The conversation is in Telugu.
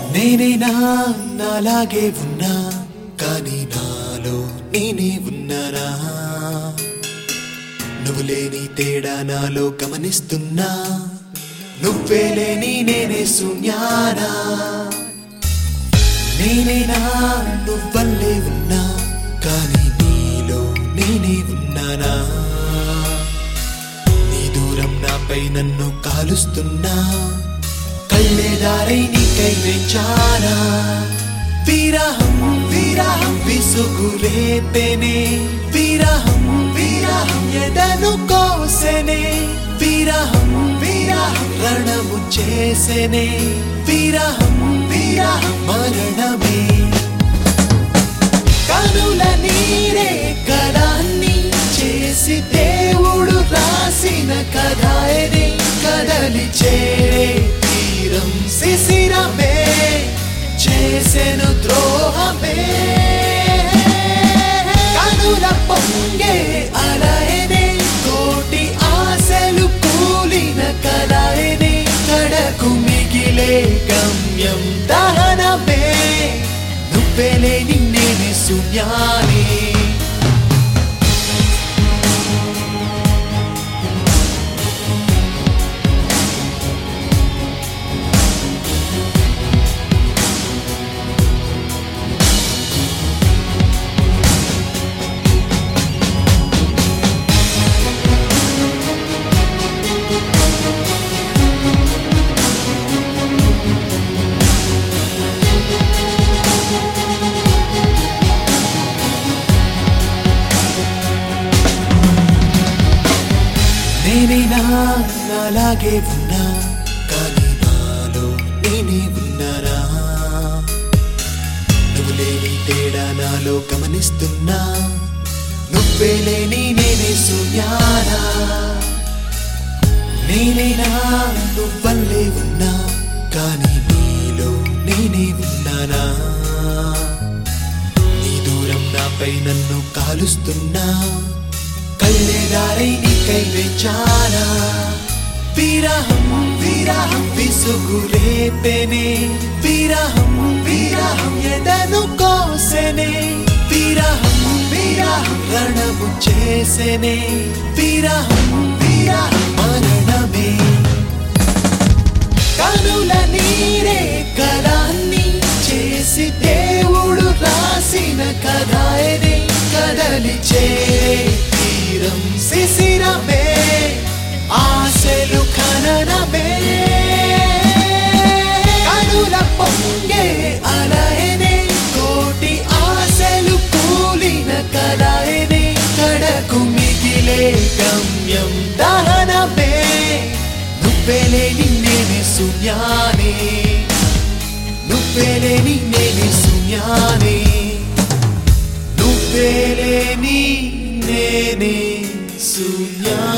నేనేనా నాలాగే ఉన్నా కానీ నాలో నేనే ఉన్నానా నువ్వు లేని తేడా నాలో గమనిస్తున్నా నువ్వే లేని నేనే శూన్యానా నేనేనా నువ్వల్లే ఉన్నా కానీ నీలో నేనే ఉన్నానా నీ దూరం నాపై నన్ను కాలుస్తున్నా కళ్ళేదారై నీకై వెంచానా విరహం విరహం విసుగులేపెనే విరహం విరహం ఎదను కోసెనే విరహం విరహం రణము చేసెనే విరహం విరహం మరణమే కనుల నీరే కళాన్ని చేసి దేవుడు రాసిన కథ ఇది కదలి చేరే తీరం శిశిరమే చేసెను ద్రోహమే కనుల పొంగే అలయనే కోటి ఆశలు కూలిన కళ ఇది కడకు మిగిలే గమ్యం దహనమే నువ్వేలే నిన్నేనే శూన్యానే నేనేనా నాలాగే ఉన్నా కానీ నాలో నేనే ఉన్నానా నువ్వు లేని తేడా నాలో గమనిస్తున్నా నువ్వే లేని నేనే శూన్యానా నేనేనా నువ్వల్లే ఉన్నా కానీ నీలో నేనే ఉన్నానా నీ దూరం నాపై నన్ను కాలుస్తున్నా కళ్ళేదారై నీకై వెంచానా విరహం విరహం విసుగులేపెనే విరహం విరహం ఎదను కోసెనే విరహం విరహం రణము చేసెనే విరహం విరహం మరణమే కనుల నీరే కళాన్ని చేసి దేవుడు రాసిన కథ ఇది కదలి చేరే తీరం శిశిరమే ఆశలు ఖననమే కనుల పొంగే అలయనే కోటి ఆశలు కూలిన కళ ఇది కడకు మిగిలే గమ్యం దహనమే నువ్వేలే నిన్నేనే శూన్యానే నువ్వేలే నిన్నేనే శూన్యానే నువ్వేలే నీ నేనే శూన్యానే